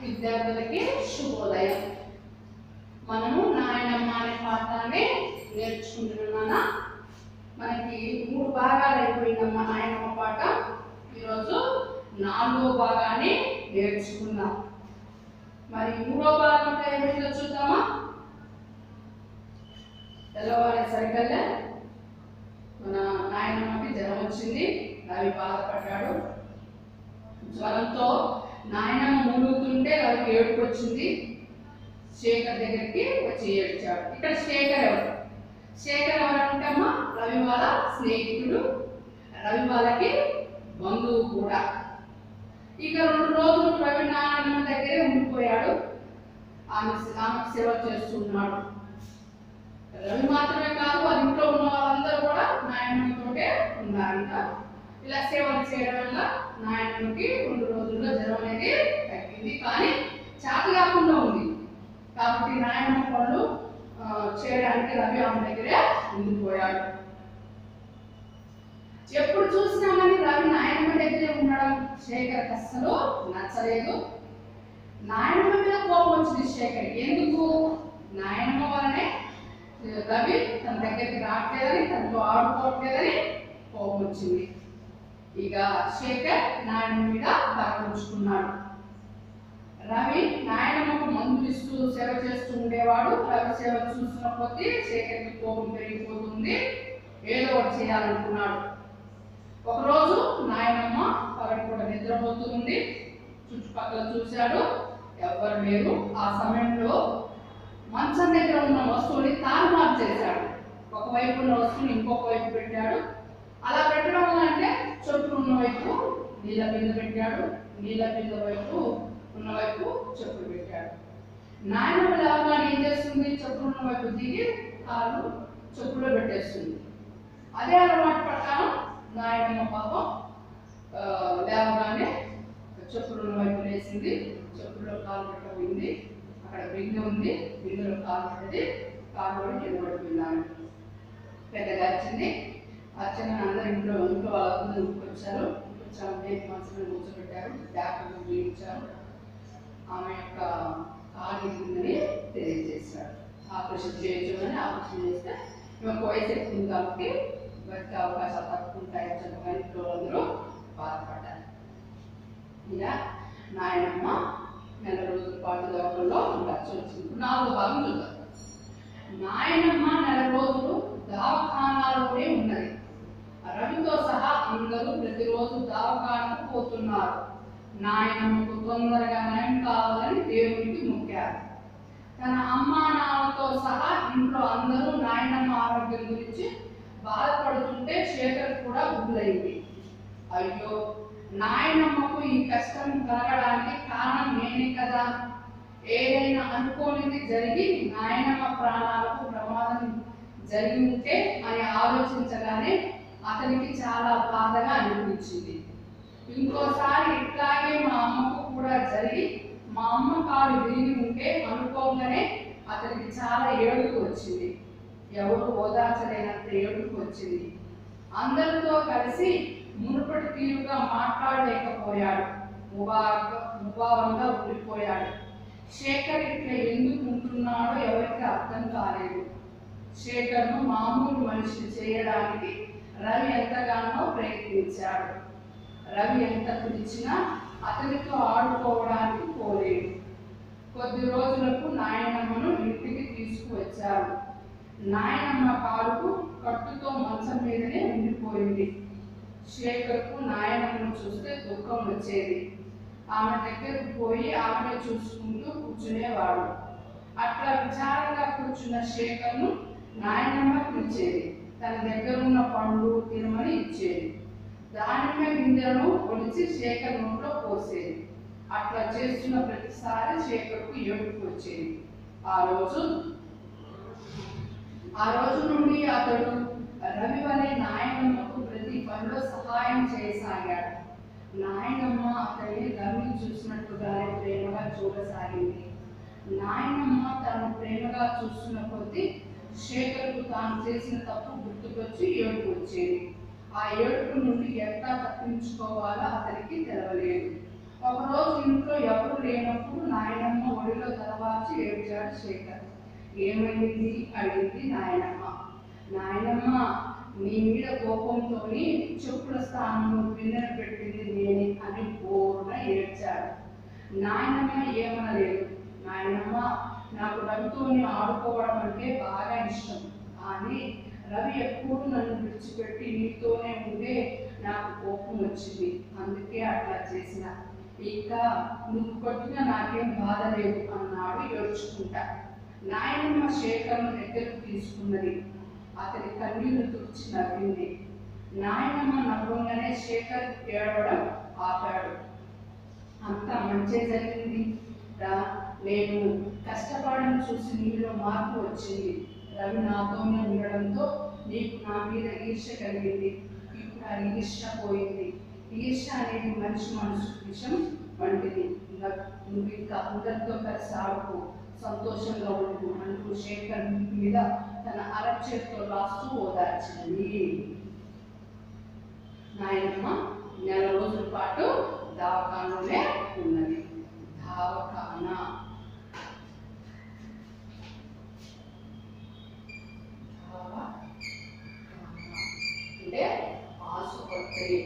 విద్యార్థులకి శుభోదయం మనము నాయనమ్మ అనే పాఠాన్ని నేర్చుకుంటున్నానా మనకి మూడు భాగాలు అయిపోయిందమ్మా నాయనమ్మ పాట ఈరోజు నాలుగో భాగాన్ని నేర్చుకుందాం మరి మూడో భాగంలో ఏమైందో చూద్దామా తెల్లవారే సరికల్లా మన నాయనమ్మకి జ్వరం వచ్చింది రవి బాధపడ్డాడు జ్వరంతో నాయనమ్మ మునుగుతుంటే రవికి ఏడుపు వచ్చింది శేఖర్ దగ్గరికి వచ్చి ఏడ్చాడు ఇక్కడ శేఖర్ ఎవరు శేఖర్ ఎవరంటే అమ్మ రవి వాళ్ళ స్నేహితుడు రవి వాళ్ళకి బంధువు కూడా ఇక రెండు రోజులు రవి నాయనమ్మ దగ్గరే ఉండిపోయాడు ఆమె ఆమె సేవ చేస్తున్నాడు రవి మాత్రమే కాదు వాళ్ళ ఇంట్లో ఉన్న వాళ్ళందరూ కూడా నాయనమ్మతోటే ఉన్నారంట ఇలా సేవలు చేయడం వల్ల నాయనమ్మకి రెండు రోజుల్లో జ్వరం అనేది తగ్గింది కానీ చేత కాకుండా ఉంది కాబట్టి నాయనమ్మ పనులు ఆ, చేయడానికి రవి ఆమె దగ్గరే ఉండిపోయాడు ఎప్పుడు చూసినా కానీ రవి నాయనమ్మ దగ్గరే ఉండడం శేఖర్ అస్సలు నచ్చలేదు నాయనమ్మ మీద కోపం వచ్చింది శేఖర్ ఎందుకు నాయనమ్మ వలనే రవి తన దగ్గరికి రావట్లేదని తనతో ఆడుకోవట్లేదని కోపం వచ్చింది ఇక శేఖర్ నాయనమ్మ మీద పరకుంచుకున్నాడు రవి నాయనమ్మకు మందులు ఇస్తూ సేవ చేస్తూ ఉండేవాడు రవి సేవ చూస్తున్న కొద్దీ శేఖర్కి కోపం పెరిగిపోతుంది ఏదో ఒకటి చేయాలనుకున్నాడు ఒకరోజు నాయనమ్మ పగటి కూడా నిద్రపోతూ ఉంది చుట్టుపక్కల చూశాడు ఎవ్వరు లేరు ఆ సమయంలో మంచం దగ్గర ఉన్న వస్తువుని తారుమారు చేశాడు ఒకవైపు ఉన్న వస్తువుని ఇంకొక వైపు పెట్టాడు అలా పెట్టడం వల్ల అంటే చెట్లు ఉన్న వైపు నీళ్ళ బిందె పెట్టాడు నీళ్ళ బిందె వైపు ఉన్న వైపు చెప్పులు పెట్టాడు నాయనమ్మ లేవగానే ఏం చేస్తుంది చెప్పులు ఉన్న వైపు దిగి కాళ్ళు చెప్పులో పెట్టేస్తుంది అదే అలవాటు ప్రకారం నాయనమ్మ పాపం ఆ, లేవగానే చెప్పులు ఉన్న వైపు లేచింది చెప్పుల్లో కాలు పెట్టబోయింది అక్కడ బిందె ఉంది బిందెలో కాలు పడింది కాలు పడి కింద పడిపోయింది ఆమె పెద్దగా వచ్చింది అర్చన అందరు ఇంట్లో ఇంట్లో వాళ్ళందరూ వచ్చారు వచ్చాము దేని మనసులో కూర్చోబెట్టారు డాక్టర్ చూపించారు ఆమె యొక్క కాలు ఉందని తెలియజేశారు ఆపరేషన్ చేయొచ్చు అని ఆపరేషన్ చేస్తే ఈమెకు వయసు ఎక్కువ ఉంది కాబట్టి బతికే అవకాశాలు తక్కువ ఉంటాయని చెప్పగానే ఇంట్లో అందరూ బాధపడ్డారు ఇలా నాయనమ్మ నెల రోజుల పాటు లోకంలో ఉండాల్సి వచ్చింది నాలుగో భాగం చూద్దాం నాయనమ్మ నెల రోజులు దవాఖానాలోనే ఉన్నది రవితో సహా అందరూ ప్రతిరోజు దవాఖానకు పోతున్నారు నాయనమ్మకు తొందరగా నయం కావాలని దేవునికి మొక్కారు తన అమ్మా నాన్నతో సహా ఇంట్లో అందరూ నాయనమ్మ ఆరోగ్యం గురించి బాధపడుతుంటే శేఖర్ కూడా గుడ్లైంది అయ్యో నాయనమ్మకు ఈ కష్టం కలగడానికి కారణం నేనే కదా ఏదైనా అనుకోనిది జరిగి నాయనమ్మ ప్రాణాలకు ప్రమాదం జరిగి ఉంటే అని ఆలోచించగానే అతనికి చాలా బాధగా అనిపించింది ఇంకోసారి ఇట్లాగే మా అమ్మకు కూడా జరిగి మా అమ్మ కాలు విరిగి ఉంటే అనుకోగానే అతనికి చాలా ఏడుపు వచ్చింది ఎవరు ఓదార్చలేనంత ఏడుపు వచ్చింది అందరితో కలిసి మునుపటి తీరుగా మాట్లాడలేకపోయాడు ముబారక ముభావంగా ఉండిపోయాడు శేఖర్ ఇట్లా ఎందుకు ఉంటున్నాడో ఎవరికి అర్థం కాలేదు శేఖర్ను మామూలు మనిషిని చేయడానికి రవి ఎంతగానో ప్రయత్నించాడు రవి ఎంత పిలిచినా అతనితో ఆడుకోవడానికి పోలేడు కొద్ది రోజులకు నాయనమ్మను ఇంటికి తీసుకువచ్చారు నాయనమ్మ కాలుకు కట్టుతో మంచం మీదనే ఉండిపోయింది శేఖర్కు నాయనమ్మను చూస్తే దుఃఖం వచ్చేది ఆమె దగ్గరకు పోయి ఆమె చూసుకుంటూ కూర్చునేవాడు అట్లా విచారంగా కూర్చున్న శేఖర్ను నాయనమ్మ పిలిచేది తన దగ్గర ఉన్న పండ్లు తినమని ఇచ్చేది దానిమ్మ గింజలను ఒలిచి శేఖర్ నోట్లో పోసేది అట్లా చేస్తున్న ప్రతిసారి శేఖర్కు ఏడుపు వచ్చేది ఆ రోజు ఆ రోజు నుండి అతడు రవి వలె నాయనమ్మకు ప్రతి పనిలో సహాయం చేయసాగాడు నాయనమ్మ అతన్ని రవిని చూసినట్టుగానే ప్రేమగా చూడసాగింది నాయనమ్మ తను ప్రేమగా చూస్తున్న కొద్దీ శేఖర్కు తాను చేసిన తప్పు గుర్తుకొచ్చి ఏడుపు వచ్చేది ఆ ఏడుపు నుండి ఎట్లా తప్పించుకోవాలో అతనికి తెలవలేదు ఒకరోజు ఇంట్లో ఎవరు లేనప్పుడు నాయనమ్మ ఒడిలో తలవాచి ఏడ్చాడు శేఖర్ ఏమైంది అడిగింది నాయనమ్మ నాయనమ్మ నీ మీద కోపంతో చెప్పుల స్థానంలో పిల్లలు పెట్టింది నేనే అని పూర్ణ ఏడ్చాడు నాయనమ్మ ఏమనలేదు నాయనమ్మ నాకు రవితోని ఆడుకోవడం అంటే బాగా ఇష్టం కానీ రవి ఎప్పుడు నన్ను విడిచిపెట్టి నీతోనే ఉంటే నాకు కోపం వచ్చింది అందుకే అట్లా చేసిన ఇక నువ్వు కొట్టినా నాకేం బాధ లేదు అన్నాడు ఏడ్చుకుంటా నాయనమ్మ శేఖర్ను దగ్గరకు తీసుకున్నది అతని కన్నీళ్లు తుడిచి నవ్వింది నాయనమ్మ నవ్వంగానే శేఖర్ ఏడవడం ఆపాడు అంతా మంచి జరిగింది రా నేను కష్టపడడం చూసి నీలో మార్పు వచ్చింది రవి నాతోనే ఉండడంతో నీకు నా మీద ఈర్ష కలిగింది ఇప్పుడు ఆ ఈర్ష పోయింది ఈర్ష అనేది మనిషి మనసు విషయం వంటిది ఇంకా నువ్వు ఇంకా అందరితో కలిసి ఆడుకో సంతోషంగా ఉండు అంటూ శేఖర్ వీపు మీద తన అరచేతితో రాస్తూ ఓదార్చింది నాయనమ్మ నెల రోజుల పాటు దవాఖానలోనే ఉన్నది దవాఖానా దవాఖానా. అంటే ఆసుపత్రి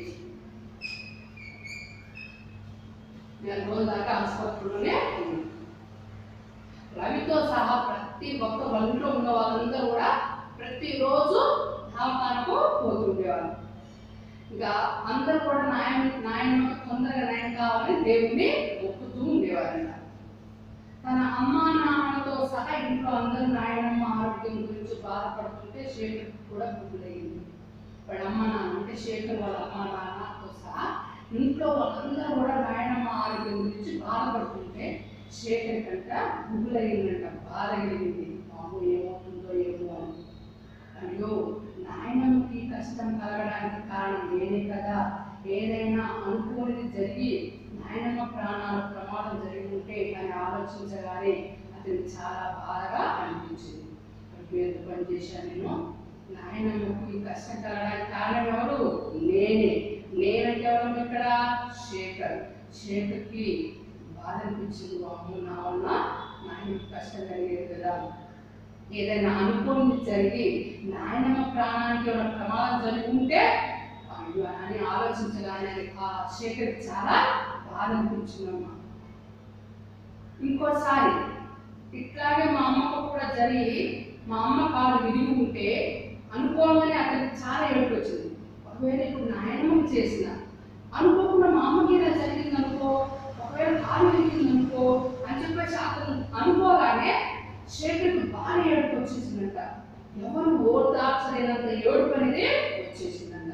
నెల రోజుల దాకా ఆసుపత్రిలోనే ఉంది రవితో సహా ప్రతి ఒక్క వంటలో ఉన్న వాళ్ళందరూ కూడా ప్రతిరోజు దవాఖానకు పోతుండేవారు ఇంకా అందరూ కూడా నాయన నాయన తొందరగా నాయన కావాలని దేవుణ్ణి మొక్కుతూ ఉండేవారంట తన అమ్మ నాన్నలతో సహా ఇంట్లో అందరూ నాయనమ్మ ఆరోగ్యం గురించి బాధపడుతుంటే శేఖర్ కూడా గుర్తులయ్యింది వాళ్ళ అమ్మ నాన్న అంటే శేఖర్ వాళ్ళ అమ్మ నాన్నతో సహా ఇంట్లో వాళ్ళందరూ కూడా నాయనమ్మ ఆరోగ్యం గురించి బాధపడుతుంటే శేఖర్ కంట గుబులయ్యిందంట బాధ కలిగింది మాము ఏమవుతుందో ఏమో అని అయ్యో నాయనమ్మకి కష్టం కలగడానికి కారణం నేనే కదా ఏదైనా అనుకోనిది జరిగి నాయనమ్మ ప్రాణాల ప్రమాదం జరిగి ఉంటే అని ఆలోచించగానే అతనికి చాలా బాధగా అనిపించింది అయ్యో ఎంత పని చేశాను నేను నాయనమ్మకి కష్టం కలగడానికి కారణం ఎవరు నేనే నేనంటే ఎవరు ఇక్కడ శేఖర్ శేఖర్కి బాధ అనిపించింది అమ్మ నా వల్ల నాయనకి కష్టం కలిగేది కదా ఏదైనా అనుకోని జరిగి నాయనమ్మ ప్రాణానికి ఏమైనా ప్రమాదం జరుగుంటే అయ్యో అని ఆలోచించగానే ఆ శేఖర్ చాలా బాధ అనిపించిందమ్మా ఇంకోసారి ఇట్లాగే మా అమ్మకు కూడా జరిగి మా అమ్మ కాలు విరిగి ఉంటే అనుకోగానే అతనికి చాలా ఏడుపు వచ్చింది ఒకవేళ ఇప్పుడు నాయనమ్మకి చేసిన అనుకోకుండా మా అమ్మకి ఇలా జరిగింది అనుకో ఒకవేళ కాలు విరిగింది అనుకో అని చెప్పేసి అతను అనుకోగానే శేఖర్కి బాగా ఏడుపు వచ్చేసిందంట ఎవరు ఓదార్చలేనంత ఏడుపు అనేది వచ్చేసిందంట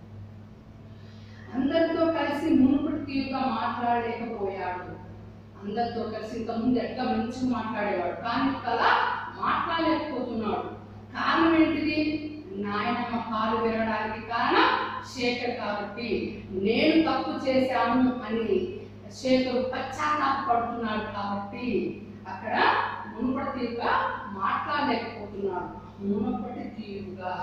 అందరితో కలిసి మునుపటి తీరుగా మాట్లాడలేకపోయాడు అందరితో కలిసి ఇంత ముందు ఎట్లా మంచిగా మాట్లాడేవాడు కానీ కలా మాట్లాడలేకపోతున్నాడు కారణం ఏంటిది నాయనమ్మ కాలు విరగడానికి కారణం శేఖర్ కాబట్టి నేను తప్పు చేశాను అని శేఖర్ పశ్చాత్తాపడుతున్నాడు కాబట్టి అక్కడ మునుపటి తీరుగా మాట్లాడలేకపోతున్నాడు మునుపటి తీరుగా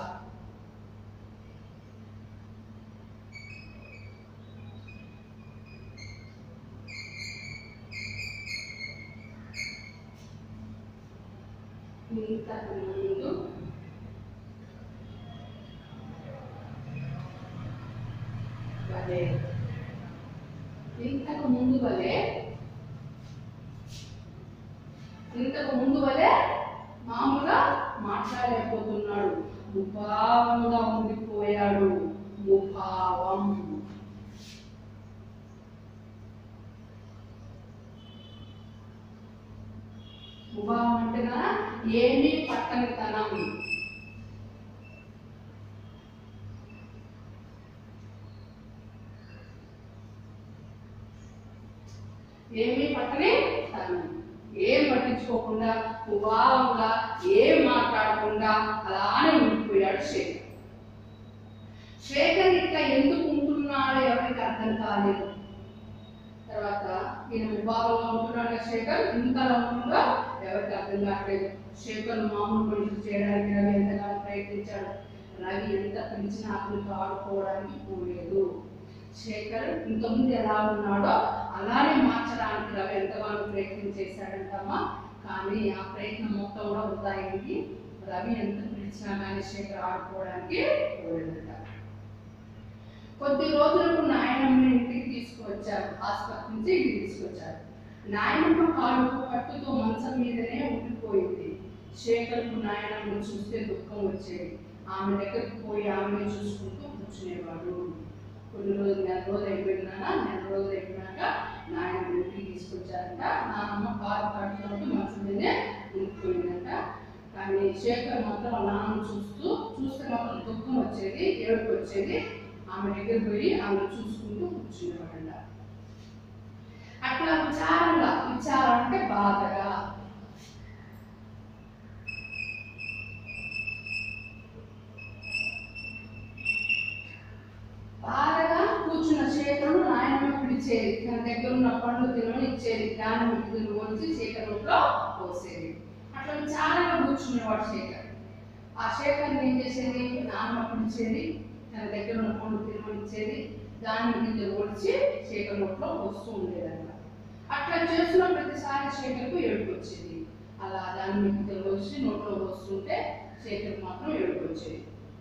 ఇంతకు ముందు వలె ఇంతకు ముందు వలె ఇంతకు ముందు వలె మామూలుగా మాట్లాడలేకపోతున్నాడు ముభావంగా ఉండిపోయాడు ముభావం ముభావం అంటే కదా ఏమీ పట్టనితనం ఏమీ పట్టని తనం ఏం పట్టించుకోకుండా ఉభావంగా ఏం మాట్లాడకుండా అలానే ఉండిపోయాడు శేఖర్ శేఖర్ ఇట్లా ఎందుకు ఉంటున్నాడో ఎవరికి అర్థం కాలేదు తర్వాత ఈయన ముభావంగా ఉంటున్నాడు కదా శేఖర్ ఇంతలా ఉంటుందో ఎవరికి అర్థం కావట్లేదు శేఖర్ మామూలు పనులు చేయడానికి రవి ఎంతగానో ప్రయత్నించాడు రవి ఎంత పిలిచినా అతనితో ఆడుకోవడానికి పోలేదు శేఖర్ ఇంతకుముందు ఎలా ఉన్నాడో అలానే మార్చడానికి రవి ఎంతగానో ప్రయత్నం చేశాడంటమ్మా కానీ ఆ ప్రయత్నం మొత్తం కూడా వృధా అయింది రవి ఎంత పిలిచినా కానీ శేఖర్ ఆడుకోవడానికి పోలేదట కొద్ది రోజులకు నాయనమ్మ ఇంటికి తీసుకువచ్చారు హాస్పిటల్ నుంచి ఇంటికి తీసుకొచ్చారు నాయనమ్మ కాలుకు కట్టుతో మంచం మీదనే ఉండిపోయింది శేఖర్కు నాయనమ్మను చూస్తే దుఃఖం వచ్చేది ఆమె దగ్గరికి పోయి ఆమెను చూసుకుంటూ కూర్చునేవాడు కొన్ని రోజులు నెల రోజులు అయిపోయినాక నెల రోజులు అయిపోయినాక నాయనమ్మ ఇంటికి తీసుకొచ్చారంట నాన్నమ్మ కాలు కట్టుకుంటూ మంచం మీదే ఉండిపోయిందంట కానీ శేఖర్ మాత్రం వాళ్ళ నాన్న చూస్తూ చూస్తే మాత్రం దుఃఖం వచ్చేది ఏడుపు వచ్చేది ఆమె దగ్గర పోయి ఆమె చూసుకుంటూ కూర్చునేవాడంట అట్లా విచారంగా విచారం అంటే బాధగా బాధగా కూర్చున్న శేఖరుడు నాయనమ్మ పిలిచేది తన దగ్గర ఉన్న పండ్లు తినమని ఇచ్చేది దాని ముక్కులు వచ్చి శేఖరంలో పోసేది అట్లా విచారంగా కూర్చునేవాడు శేఖర్ ఆ శేఖర్ని ఏం చేసేది నాన్నమ్మ పిలిచేది తన దగ్గర ఉన్న పండ్లు తినమని ఇచ్చేది దాని గింజలు ఒడిచి శేఖర్ నోట్లో వస్తూ ఉండేదన్నమాట అట్లా చేస్తున్న ప్రతిసారి శేఖర్కు ఏడుపు వచ్చేది అలా దాని గింజలు వచ్చి నోట్లో వస్తుంటే శేఖర్ మాత్రం ఏడుపు వచ్చేది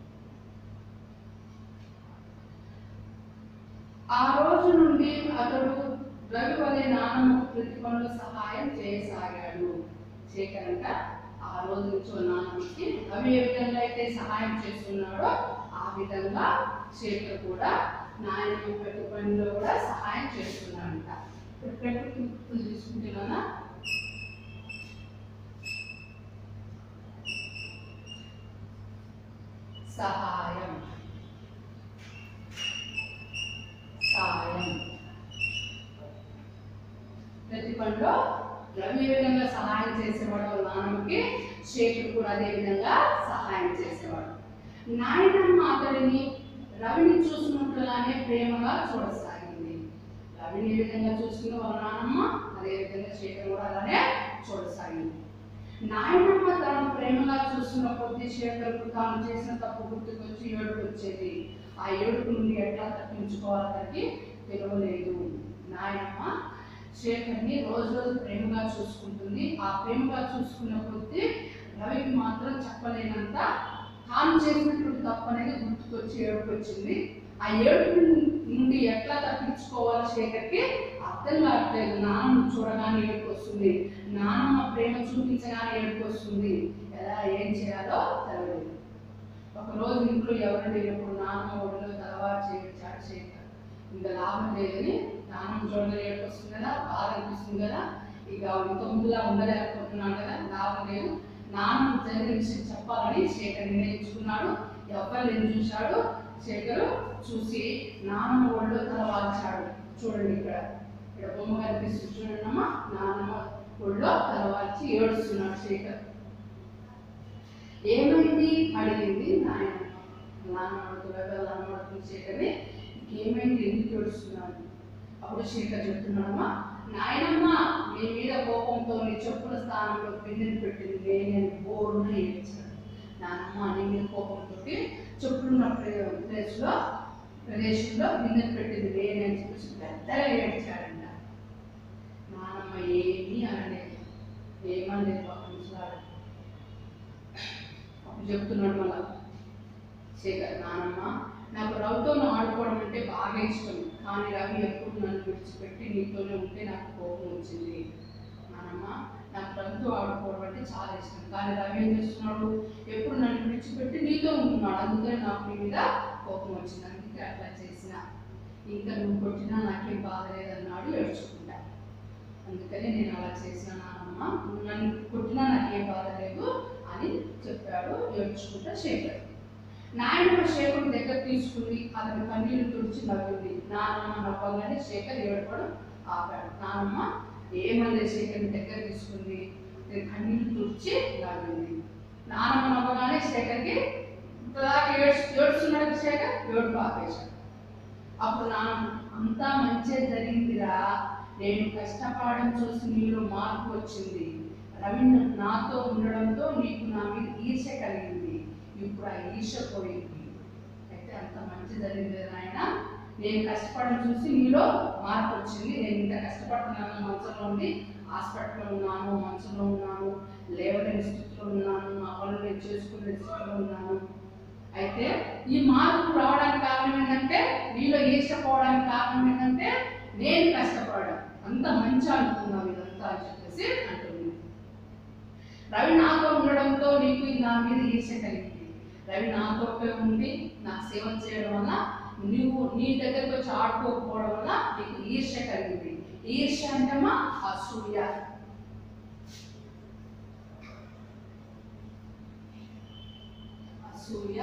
ఆ రోజు నుండి అతడు రవి వలె నాన్నమ్మకు ప్రతి పనులు సహాయం చేయసాగాడు శేఖర్ అంట ఆ రోజు నుంచి వాళ్ళ నాన్నమ్మకి రవి ఏ విధంగా అయితే సహాయం చేస్తున్నాడో ఆ విధంగా శేఖర్ కూడా నాయనమ్మ ప్రతి పనిలో కూడా సహాయం చేస్తున్నాడంట ఇప్పుడు ప్రకృతి గుర్తులు తీసుకుంటున్నానా సహాయం సాయం ప్రతి పనిలో రవి ఏ విధంగా సహాయం చేసేవాడు వాళ్ళ నాన్నమ్మకి శేఖర్ కూడా అదే విధంగా సహాయం చేసేవాడు నాయనమ్మ అతడిని రవిని చూసినట్లుగానే ప్రేమగా చూడసాగింది రవిని ఏ విధంగా చూసిందో వాళ్ళ నాన్నమ్మ అదే విధంగా శేఖర్ కూడా అలానే చూడసాగింది నాయనమ్మ తాను ప్రేమగా చూస్తున్న కొద్ది శేఖర్కు తాను చేసిన తప్పు గుర్తుకొచ్చి ఏడుపు వచ్చేది ఆ ఏడుపు నుండి ఎట్లా తప్పించుకోవాలని తెలియలేదు నాయనమ్మ శేఖర్ని రోజు రోజు ప్రేమగా చూసుకుంటుంది ఆ ప్రేమగా చూసుకున్న కొద్దీ రవికి మాత్రం చెప్పలేనంత తాను చేసినటువంటి తప్పు అనేది గుర్తుకొచ్చి ఏడుపు వచ్చింది ఆ ఏడుపు నుండి ఎట్లా తప్పించుకోవాలో శేఖర్కి అర్థం కావట్లేదు నాన్నమ్మ చూడగానే ఏడుపు వస్తుంది నాన్నమ్మ ప్రేమ చూపించగానే ఏడుపు వస్తుంది ఎలా ఏం చేయాలో తెలియలేదు ఒకరోజు ఇంట్లో ఎవరు లేనప్పుడు నాన్నమ్మ ఒడిలో తలవారు చేయించాడు శేఖర్ ఇంకా లాభం లేదని నాన్నమ్మ చూడగా ఏడుపు వస్తుంది కదా బాధ అనిపిస్తుంది కదా ఇక ఇంత ముందులా ఉండలేకపోతున్నాను కదా లాభం లేదు నాన్నమ్మ జరిగిన విషయం చెప్పాలని శేఖర్ నిర్ణయించుకున్నాడు ఎవరు లేని చూశాడు శేఖరు చూసి నాన్నమ్మ ఒడిలో తల వాల్చాడు చూడండి ఇక్కడ ఇక్కడ బొమ్మ కనిపిస్తుంది చూడండి అమ్మ నాన్నమ్మ ఒడిలో తల వాల్చి ఏడుస్తున్నాడు శేఖర్ ఏమైంది అడిగింది నాయనమ్మ నాన్నమ్మ త్వరగా నాన్నమ్మ శేఖర్ని ఏమైంది ఎందుకు ఏడుస్తున్నాడు అప్పుడు శేఖర్ చెప్తున్నాడమ్మా నాయనమ్మ నీ మీద కోపంతో నీ చెప్పుల స్థానంలో పిన్నిని పెట్టింది నేను బోరున ఏడ్చాను నాన్నమ్మ నీ మీద కోపంతో చెప్పులున్న ప్రే- ప్లేస్లో ప్రదేశంలో బిందెలు పెట్టింది నేనే అని చెప్పేసి పెద్దగా ఏడ్చాడంట నాన్నమ్మ ఏమీ అనలేదు ఏమనలేదు పాపం ముసలాడు అప్పుడు చెప్తున్నాడు మళ్ళా శేఖర్ నానమ్మ నాకు రవితో ఆడుకోవడం అంటే బాగా ఇష్టం కానీ రవి ఎప్పుడు నన్ను విడిచిపెట్టి నీతోనే ఉంటే నాకు కోపం వచ్చింది నానమ్మ నాకు రవితో ఆడుకోవడం అంటే చాలా ఇష్టం కానీ రవి ఏం చేస్తున్నాడు ఎప్పుడు నన్ను విడిచిపెట్టి నీతో ఉంటున్నాడు అందుకని నాకు నీ మీద కోపం వచ్చింది అందుకే అట్లా చేసిన ఇంకా నువ్వు కొట్టినా నాకేం బాధ లేదన్నాడు ఏడ్చుకుంటా అందుకని నేను అలా చేసిన నానమ్మ నువ్వు నన్ను కొట్టినా నాకేం బాధ లేదు అని చెప్పాడు ఏడ్చుకుంటా శేఖర్ నాయనమ్మ శేఖర్ దగ్గర తీసుకుని అతని కన్నీళ్లు తుడిచి నవ్వింది నానమ్మ నవ్వగానే శేఖర్ ఏడపడం ఆపాడు నానమ్మ ఏమన్నా శేఖర్ని దగ్గర తీసుకుంది అతని కన్నీళ్లు తుడిచి నవ్వింది నానమ్మ నవ్వగానే శేఖర్కి ఇంతదాకా ఏడ్చు ఏడుస్తున్నాడు శేఖర్ ఏడుపు ఆపేశాడు అప్పుడు నాన్న అంతా మంచిగా జరిగిందిరా నేను కష్టపడడం చూసి నీలో మార్పు వచ్చింది రవీంద్ర నాతో ఉండడంతో నీకు నా మీద ఈర్ష కలిగింది ఇప్పుడు ఆ ఈర్ష పోయింది అయితే అంత మంచి జరిగింది నాయన నేను కష్టపడడం చూసి మీలో మార్పు వచ్చింది నేను ఇంత కష్టపడుతున్నాను మంచంలో ఉండి హాస్పిటల్లో ఉన్నాను మంచంలో ఉన్నాను లేవలేని స్థితిలో ఉన్నాను నా పనులు నేను చేసుకునే స్థితిలో ఉన్నాను అయితే ఈ మార్పు రావడానికి కారణం ఏంటంటే మీలో ఈర్షపోవడానికి కారణం ఏంటంటే నేను కష్టపడడం అంత మంచి అనుకున్నావు ఇదంతా అని చెప్పేసి అంటుంది రవి నాతో ఉండడంతో నీకు నా మీద ఈర్ష కలిగింది రవి నాతో ఉండి నాకు సేవ చేయడం వల్ల నువ్వు నీ దగ్గరకు వచ్చి ఆడుకోకపోవడం వల్ల నీకు ఈర్ష కలిగింది ఈర్ష అంటేమా అసూయ అసూయ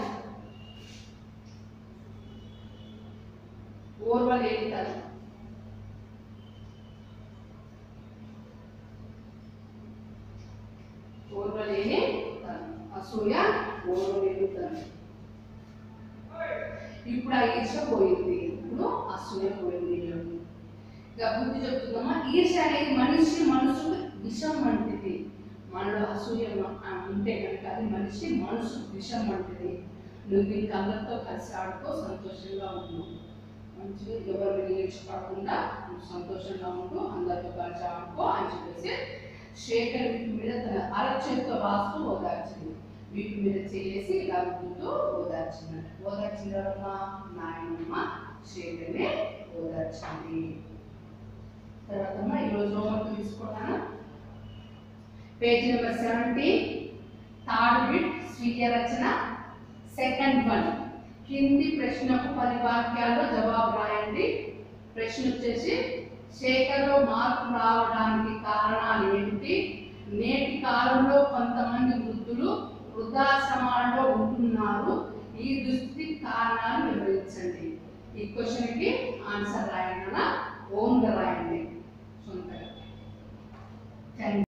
ఓర్వలేనితనం ఓర్వలేని తనం అసూయ ఓర్వలేనితనం ఇప్పుడు ఆ ఈర్ష పోయింది ఇప్పుడు అసూయ పోయింది ఇక బుద్ధి చెప్తుందమ్మా ఈర్ష అనేది మనిషి మనసు విషం వంటిది మనలో అసూయ మ- ఆ ఉంటే కనుక అది మనిషి మనసు విషం వంటిది నువ్వు ఇంక అందరితో కలిసి ఆడుకో సంతోషంగా ఉండు మంచిగా ఎవరు నేర్చుకోకుండా నువ్వు సంతోషంగా ఉండు అందరితో కలిసి ఆడుకో అని చెప్పేసి శేఖర్ వీటి మీద తన అరచేతితో రాస్తూ ఓదార్చింది వీటి మీద చేసి ఇలా ఉంటూ ఓదార్చినట్టు ఓదార్చిన తర్వాత నాయనమ్మ శేఖర్ని ఓదార్చింది తర్వాత అమ్మ ఈరోజు హోంవర్క్ తీసుకున్నాను page number seventeen third bit స్వీయ రచన సెకండ్ వన్ కింది ప్రశ్నకు పది వాక్యాల్లో జవాబు రాయండి ప్రశ్న వచ్చేసి శేఖర్లో మార్పు రావడానికి కారణాలు ఏమిటి నేటి కాలంలో కొంతమంది వృద్ధులు వృద్ధాశ్రమాల్లో ఉంటున్నారు ఈ దుస్థితి కారణాలు వివరించండి ఈ క్వశ్చన్కి ఆన్సర్ రాయండి ఓన్గా రాయండి సొంతగా థ్యాంక్